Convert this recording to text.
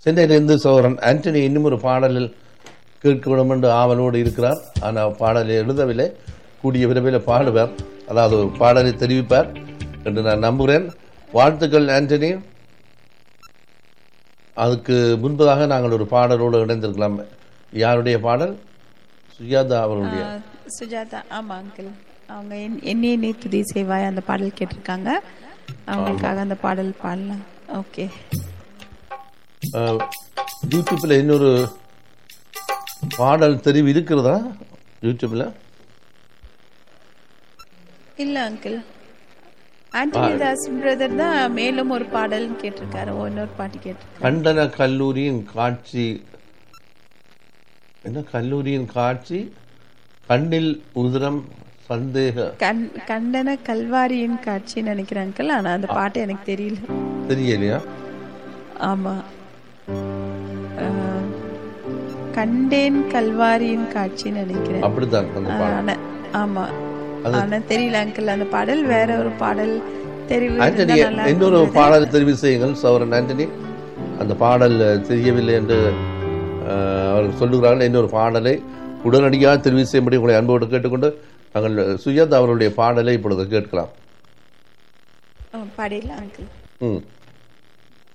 சென்னையிலிருந்து சோரன் ஆண்டனி இன்னும் ஒரு பாடலில் கேட்க வேண்டும் என்று ஆவலோடு இருக்கிறார் ஆனால் பாடலை எழுதவில்லை கூடிய விரைவில் பாடுவார் அதாவது ஒரு பாடலை தெரிவிப்பார் என்று நான் நம்புகிறேன் வாழ்த்துக்கள் ஆண்டனி அதுக்கு முன்பதாக நாங்கள் ஒரு பாடலோடு இணைந்திருக்கலாம் யாருடைய பாடல் சுஜாதா அவர்களுடைய ஆ, சுஜாதா ஆமா அங்கிள் அவங்க என்- என்னையே நீ துதி செய்வாய் அந்த பாடல் கேட்டிருக்காங்க அவங்களுக்காக அந்த பாடல் பாடலாம் ஓகே அஹ், யூடியூப்ல இன்னொரு பாடல் தெரிவு இருக்கிறதா யூடியூப்ல இல்ல அங்கிள் ஆண்டனி தாஸ் பிரதர் தான் மேலும் ஒரு பாடல் கேட்டிருக்காரு ஓ, இன்னொரு பாட்டு கேட்டிருக்காரு கண்டன கல்லூரியின் காட்சி என்ன கல்லூரியின் காட்சி கண்ணில் உதிரம் சந்தேக கண் கண்டன கல்வாரியின் காட்சின்னு நினைக்கிறேன் அங்கிள் ஆனா அந்த பாட்டு எனக்கு தெரியல தெரியலையா ஆமா ஆ, கண்டேன் கல்வாரியின் காட்சின்னு நினைக்கிறேன் அப்படித்தான் அந்த பாடல் ஆனா ஆமா ஆனா தெரியல அங்கிள் அந்த பாடல் வேற ஒரு பாடல் தெரிவு ஆண்டனி இருந்தா நல்லா இன்னொரு பாடல் தெரிவு செய்யுங்கள் சௌரன் ஆண்டனி அந்த பாடல் தெரியவில்லை என்று அஹ், அவர்கள் சொல்லுகிறார்கள் இன்னொரு பாடலை உடனடியாக தெரிவு செய்யும்படி உங்களை அன்போடு கேட்டுக்கொண்டு நாங்கள் சுஜாதா அவர்களுடைய பாடலை இப்பொழுது கேட்கலாம் இருக்கும். ஆ, பாடிடலாம் அங்கிள் ம்